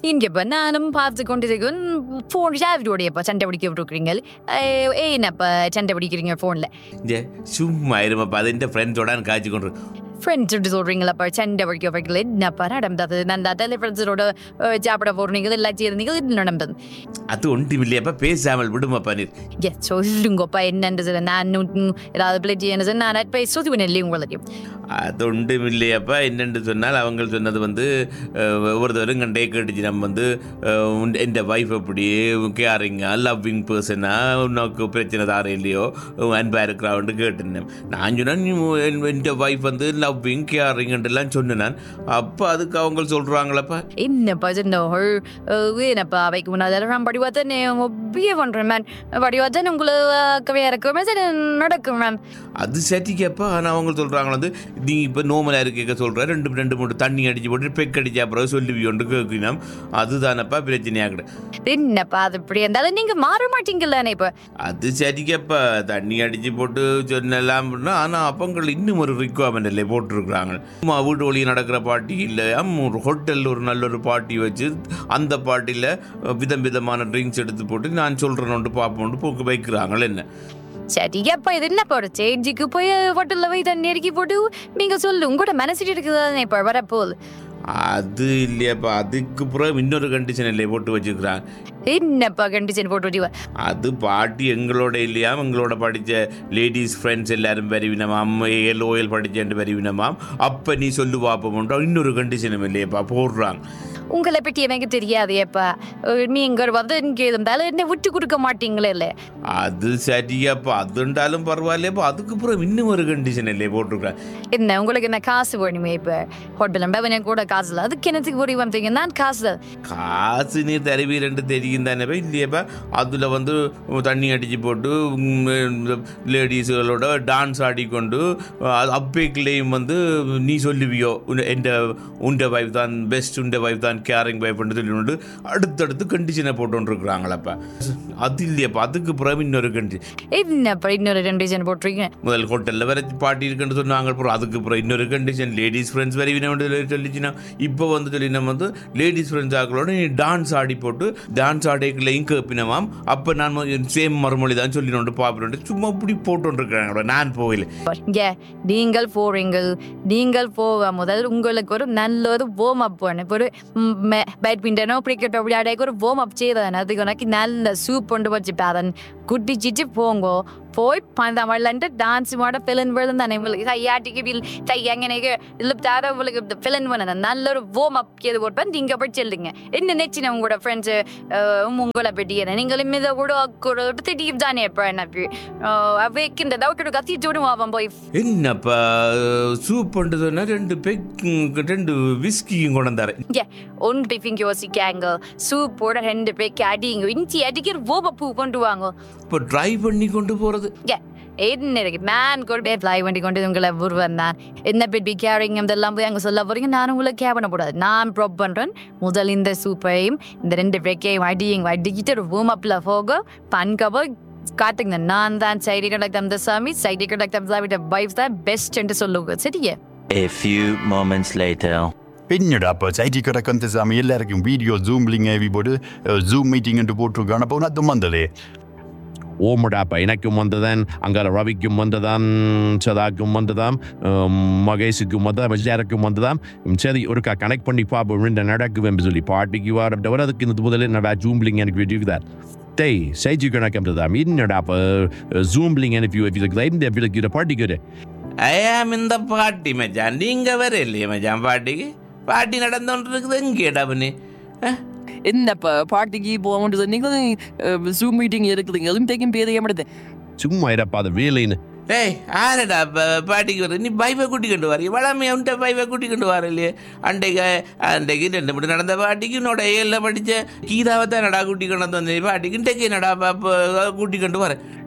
இங்க இப்ப நானும் பார்த்து கொண்டிருக்கேன் ஃபோன் ஷாவிடோடைய இப்ப சண்டை பிடிக்க விட்டுருக்கீங்க ஏன்னப்ப சண்டை பிடிக்கிறீங்க ஃபோன்ல இங்கே சும்மா இருமாப்பா அது என் ஃப்ரெண்ட்ஸோட காய்ச்சி கொண்டு ஃப்ரெண்ட்ஸ் எப்படி சொல்றீங்களப்பா சண்டை பிடிக்க வைக்கல என்னப்பா நடந்தது நான் தான் ஃப்ரெண்ட்ஸோட சாப்பிட போறீங்க எல்லாம் செய்யறீங்க இது நடந்தது அது ஒன்றும் இல்லையாப்பா பேசாமல் விடுமாப்பா நீர் ஏ சொல்லுங்கப்பா என்னன்றது நான் இன்னும் ஏதாவது பிளேட் என்னது நான் போய் சொல்லுவேன் இல்லையும் உங்களுக்கு அது ஒன்றும் இல்லையாப்பா என்னென்று சொன்னால் அவங்க சொன்னது வந்து அஹ், ஒவ்வொருத்தரும் கண்டே கேட்டுச்சு நம்ம வந்து என் ஒய்ஃப் அப்படி கேரிங்கா லவ்விங் பர்சனா உனக்கு பிரச்சனை தார இல்லையோ அன்பா இருக்கிறான்னு கேட்டிருந்தேன் நான் சொன்னேன் என் ஒய்ஃப் வந்து லவ்விங் கேரிங்கன்றெல்லாம் சொன்னேன் நான் அப்போ அதுக்கு அவங்க சொல்கிறாங்களப்பா என்னப்பா சின்ன என்னப்பா அவைக்கு முன்னாடி படிவா தானே பிஏ பண்றேன் மேம் படிவா தானே உங்களுக்கு வேற இருக்குமே சரி நடக்கும் மேம் அது சரிக்கப்பா ஆனால் அவங்க சொல்கிறாங்க வந்து நீ இப்போ நோமலாக இருக்க சொல்கிற ரெண்டு ரெண்டு மூணு தண்ணி அடிச்சு போட்டு பெக் அடிச்ச அப்புறம் சொல்லுவியோன்னு கேட்கணும் அதுதானப்பா பிரச்சனையாக கிட்ட என்னப்பா அது இப்படி இருந்தாலும் நீங்க மாற மாட்டீங்கல்ல இப்ப அது சரிக்கப்பா தண்ணி அடிச்சு போட்டு சொன்னலாம் ஆனால் அப்பங்கள் இன்னும் ஒரு ரிக்குவயர்மெண்ட் இல்லை போட்டிருக்கிறாங்க சும்மா வீட்டு வழியே நடக்கிற பார்ட்டி இல்லை ஒரு ஹோட்டலில் ஒரு நல்ல ஒரு பார்ட்டி வச்சு அந்த பார்ட்டியில் விதம் விதமான ட்ரிங்க்ஸ் எடுத்து போட்டு நான் சொல்கிறேன்னு பார்ப்போம்னு போக்கு வைக்கிறாங்களே என்ன சரியாப்பா இது என்னப்பா ஒரு சேஞ்சுக்கு போய் ஹோட்டல்ல போய் தண்ணி அடிக்கி போட்டு நீங்க சொல்லு உங்களோட மனசுட்டு இருக்குதானே இப்ப வரப்போகுது அது இல்லையாப்பா அதுக்கு பிறகு இன்னொரு கண்டிஷன் இல்லை போட்டு வச்சுக்கிறாங்க என்னப்பா கண்டிஷன் போட்டு விட்டுவா அது பாட்டி எங்களோட இல்லையா எங்களோட படித்த லேடிஸ் ஃப்ரெண்ட்ஸ் எல்லாரும் வருவினமாம் ஏல் ஓயல் படித்தேன்ட்டு வருவினமாம் அப்போ நீ சொல்லு பார்ப்போம்ன்றா இன்னொரு கண்டிஷனும் இல்லையப்பா போடுறாங்க உங்களை பற்றி எனக்கு தெரியாது ஏப்பா நீங்க வந்து இங்க இருந்தாலும் என்ன விட்டு கொடுக்க மாட்டீங்களே இல்ல அது சரியாப்பா அதுண்டாலும் பரவாயில்லையப்பா அதுக்கு பிறகு இன்னும் ஒரு கண்டிஷன் இல்லையே போட்டிருக்கிறேன் என்ன உங்களுக்கு என்ன காசு வேணுமே இப்ப ஹோட்டல் பவன கூட காசு இல்லை அதுக்கு என்னத்துக்கு போடி வந்தீங்க நான் காசு காசு நீ தருவீரன்ட்டு தெரியும் தானேப்பா இல்லையப்பா அதில் வந்து தண்ணி அடித்து போட்டு லேடிஸுகளோட டான்ஸ் ஆடிக்கொண்டு அது அப்பேக்கிலேயும் வந்து நீ சொல்லுவியோ எந்த உண்ட வைஃப் தான் பெஸ்ட் உண்ட வைஃப் தான் கேரிங் வைஃப்னு சொல்லிட்டு அடுத்தடுத்து கண்டிஷனை போட்டுருக்குறாங்களப்பா அது இல்லையப்பா அதுக்கு பிறகு இன்னொரு கண்டிஷன் என்னப்பா இன்னொரு கண்டிஷன் போட்டிருக்கீங்க முதல் ஹோட்டலில் வேற பாட்டி இருக்குன்னு சொன்னாங்க அப்புறம் அதுக்கு அப்புறம் இன்னொரு கண்டீஷன் லேடிஸ் ஃப்ரெண்ட்ஸ் வரை சொல்லிச்சுன்னா இப்போ வந்து சொல்லி நம்ம வந்து லேடிஸ் ஃப்ரெண்ட்ஸ் ஆக்களோட நீ டான்ஸ் ஆடி போட்டு டான்ஸ் ஆடைகளையும் கேப்பினமாம் அப்போ நான் சேம் மறுமொழி தான் சொல்லினோண்டு பார்ப்பேன் சும்மா இப்படி போட்டுருக்காங்க நான் போகல இங்க நீங்கள் போறீங்க நீங்கள் போக முதல் உங்களுக்கு ஒரு நல்ல ஒரு வார்ம் அப் வேணும் இப்போ ஒரு பேட்மிண்டனோ கிரிக்கெட்டோ விளையாட ஒரு வார்ம் அப் செய்தான் அதுக்கு உனக்கு நல்ல சூப் கொண்டு வச்சு பாதன் குட்டிச்சிட்டு போங்க போய் பந்த விளையாண்டு டான்ஸ் மாட ஃபிலன் விழுந்தானே உங்களுக்கு கையாட்டிக்கு வில் கை எங்கனைக்கு இல்லை தார உங்களுக்கு ஃபிலன் பண்ண நல்ல ஒரு வார்ம் அப் கேது போட்டு நீங்க போய் சொல்லுங்க என்ன நெச்சின உங்களோட ஃப்ரெண்ட்ஸு உங்களை பற்றி என்ன நீங்களும் இதை கூட கூட திடீர் தானே இப்போ என்ன அவைக்கு இந்த டவுட் கத்திட்டு விடுவோம் அவன் போய் என்னப்பா சூப் சொன்னா ரெண்டு பெக் ரெண்டு விஸ்கியும் கொண்டு வந்தாரு இங்கே ஒன்று பிங்க யோசிக்காங்க சூப்போட ரெண்டு பேருக்கு அடிங்க இஞ்சி அடிக்கிற ஓப பூ கொண்டு வாங்க இப்போ ட்ரை பண்ணி கொண்டு போகிறது இங்கே என்ன இருக்கு நான் கூட ஃப்ளை வண்டி கொண்டு உங்களை உருவன் தான் என்ன பேபி கேரிங் இதெல்லாம் போய் அங்கே சொல்ல போறீங்க நான் உங்களை கேர் பண்ணக்கூடாது நான் ப்ராப் பண்ணுறேன் முதல் இந்த சூப்பையும் இந்த ரெண்டு பேக்கையும் அடியும் அடிக்கிட்டு ஒரு warm upல போக பண்கவோ காட்டுங்க நான் தான் சைடி கண்டக்டம் சாமி சைடி கண்டக்டம் சாமியோட வைஃப் தான் பெஸ்ட் என்று சொல்லுங்க சரியா A few moments later. என்னடா அப்போ சைட்டி கிடக்கந்த சாமி எல்லாருக்கும் வீடியோ ஜூம் லிங்க் ஏவி போட்டு ஜூம் மீட்டிங் போட்டிருக்கான அப்போ அது வந்ததே ஓமடாப்பா எனக்கும் வந்ததான் அங்கால ரவிக்கும் வந்ததாம் சதாக்கும் வந்ததாம் உம், மகேஷுக்கும் வந்ததாம் விஜயாருக்கும் வந்ததாம் உம், சரி ஒருக்கா கனெக்ட் பண்ணி பார்ப்போம் ரெண்டு நடக்குவேன் சொல்லி பாட்டிக்கு வர அதுக்கு இந்த முதல்ல நான் ஜூம்லிங் எனக்கு விட்டுக்குதார் டேய் சைஜி கணக்கம் தான் என்னடா அப்போ ஜூம்லிங் எனக்கு விட்டுக்குதா இந்த விளக்கிற பாட்டிக்கு ஐயாம் இந்த பாட்டி மச்சான் நீங்கள் வர இல்லையே மச்சான் பாட்டிக்கு பாட்டி நடந்தோன்று இருக்குது எங்கேடா பண்ணி என்னப்பா பார்ட்டிக்கு போக வேண்டியது நீங்களும் ஜூம் மீட்டிங் இருக்குதுங்க எதுவும் தேக்கும் பேரைய மாட்டேது சும்மா இருப்பா அது வேலைன்னு ஏய் ஆரடா ப- பாட்டிக்கு வர நீ பைபை கூட்டி கொண்டு வர வளமே உன்ட்ட பைபை கூட்டி கொண்டு வர இல்லையே அன்றைக்கு அன்றைக்கு ரெண்டு மணி நடந்த பாட்டிக்கு என்னோட ஏழில் படித்த கீதாவை தான் நடா கூட்டி கொண்டு வந்து பாட்டிக்கு இன்றைக்கு நடா கூட்டி கொண்டு வரேன்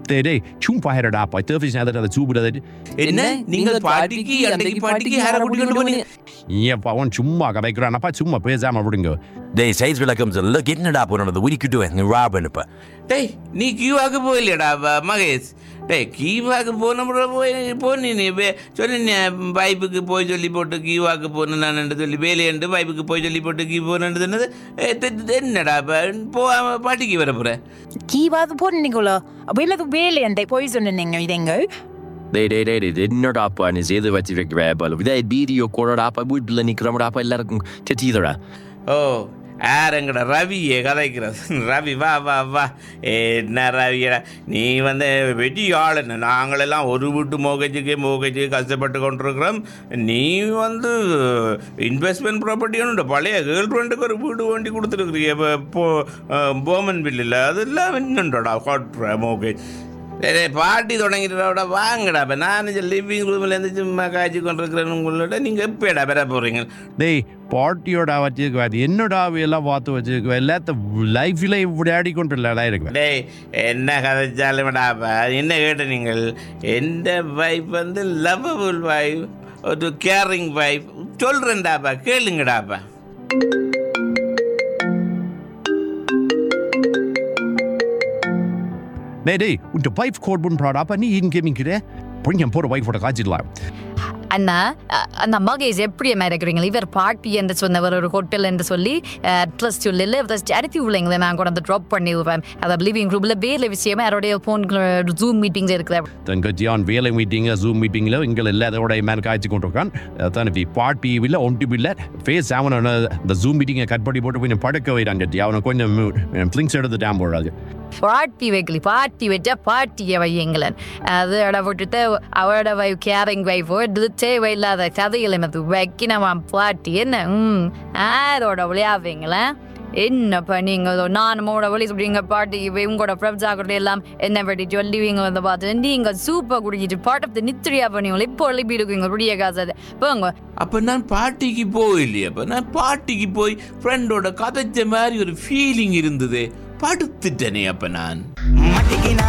டேய் டேய் சும்மா ஹேரடாப்பா தேர்ஃபிஸ் நேரத்தை அதை சூப்பிடாது என்ன நீங்கள் பாட்டிக்கு அன்றைக்கு பாட்டிக்கு யாரை கூட்டிட்டு போனீங்க ஏப்பா அவன் சும்மா கதைக்கிறானப்பா சும்மா பேசாம விடுங்க டேய் சைஸ் விளக்கம் சொல்ல என்னடா போனது உரிக்கிட்டு நீ ராபன் இப்ப டேய் நீ கீவாக்கு போயில்லையடா ப- மகேஷ் டேய் கீவாக்கு போன முறை போய் போனி நீ சொன்ன பைப்புக்கு போய் சொல்லி போட்டு கீவாக்கு போன நான் சொல்லி வேலையண்டு பைப்புக்கு போய் சொல்லி போட்டு கீ போனது என்னது ஏ, தெ- தெ- என்னடா ப- போகாம பாட்டிக்கு வர போற கீவாது போனீங்களோ அப்போ இல்லை வேலையண்டை போய் சொன்னீங்க இதெங்க டேய் டேய் டேய் டேய் என்னடாப்பா நீ செய்து வச்சிருக்கிற பாலு இதே வீடியோ கூடடாப்பா வீட்டில் நிற்கிறோம்டாப்பா எல்லாருக்கும் தெரியுதுடா ஓ யாருங்கடா ரவியே கதைக்கிறது ரவி வா வா வா என்ன ரவியடா நீ வந்து வெடி ஆள் என்ன நாங்களெல்லாம் ஒரு வீட்டு மோகஜுக்கு மோகஜுக்கு கஷ்டப்பட்டு கொண்டிருக்கிறோம் நீ வந்து இன்வெஸ்ட்மெண்ட் ப்ராப்பர்ட்டி ஒன்று பழைய கேர்ள் ஃப்ரெண்டுக்கு ஒரு வீடு வண்டி கொடுத்துருக்குறீங்க இப்போ போ போமன் பில்லில் அதெல்லாம் என்னண்டோடா காட்டுற மோகேஜ் சரி பாட்டி தொடங்கிட்டோட வாங்கடா இப்போ நான் லிவிங் ரூம்லேருந்து சும்மா காய்ச்சி கொண்டிருக்கிறேன் உங்களோட நீங்கள் எப்போடா பெற போகிறீங்க டேய் பார்ட்டியோட வச்சுக்குவாது என்னடா எல்லாம் பார்த்து வச்சுக்குவா எல்லாத்த லைஃப்ல இப்படி ஆடிக்கொண்டு இருக்குவேன் டேய் என்ன கதைச்சாலும்டாப்பா என்ன கேட்ட நீங்கள் எந்த வைஃப் வந்து லவ்வபுள் வைஃப் ஒரு கேரிங் வைஃப் சொல்கிறேன்டாப்பா கேளுங்கடாப்பா டேய் டேய் உன்ட்ட வைஃப் கோட் பண்ண ப்ராடாப்பா நீ இங்கே மிக்கிற பொய்யம் போகிற வைஃபோட காய்ச்சிடலாம் அண்ணா அ- அந்த மகேஷ் எப்படி இருக்கிறீங்க இவர் பாட்டி என்று சொன்னவர் ஒரு ஹோட்டல் என்று சொல்லி ப்ளஸ் சொல்லில் அடுத்து உள்ளவங்களை நான் கூட ட்ராப் பண்ணி விடுவேன் அதாவது லிவிங் ரூமில் வேலை விஷயமா யாரோடைய ஃபோன் ஜூம் மீட்டிங்ஸ் இருக்குது தங்கச்சியான் வேலை மீட்டிங் ஜூம் மீட்டிங்கில் எங்களை எல்லாத்தோட மேன் காய்ச்சி கொண்டிருக்கான் அதான் இப்போ பார்ட்டி இல்லை ஒன்ட்டு இல்லை ஃபேஸ் அவனை இந்த ஜூம் மீட்டிங்கை கட் பண்ணி போட்டு கொஞ்சம் படுக்க வைறாங்க அவனை கொஞ்சம் ஃபிளிங்ஸ் எடுத்துட்டான் போடாது பாட்டி வைக்கலி பாட்டி வச்சா பாட்டியை வையுங்களேன் அதோட விட்டுட்டு அவரோட வை கேரிங் வைஃபோ இது தேவையில்லாத கதைகளை மத்து வைக்கணும் பாட்டி என்ன ம் அதோட விளையாடுவீங்களேன் என்னப்பா நீங்கள் நான் மூட வழி சொல்றீங்க பாட்டி உங்களோட பிரப்ஜா கூட எல்லாம் என்ன பற்றி சொல்லுவீங்க வந்து பார்த்து நீங்கள் சூப்பர் குடிச்சிட்டு பாட்டத்தை நித்திரியா பண்ணுவீங்களா இப்போ எழுப்பிடுவீங்க புரிய காசு போங்க அப்போ நான் பாட்டிக்கு போயில்லையப்போ நான் பாட்டிக்கு போய் ஃப்ரெண்டோட கதைச்ச மாதிரி ஒரு ஃபீலிங் இருந்தது படுத்துட்டேனே அப்போ நான்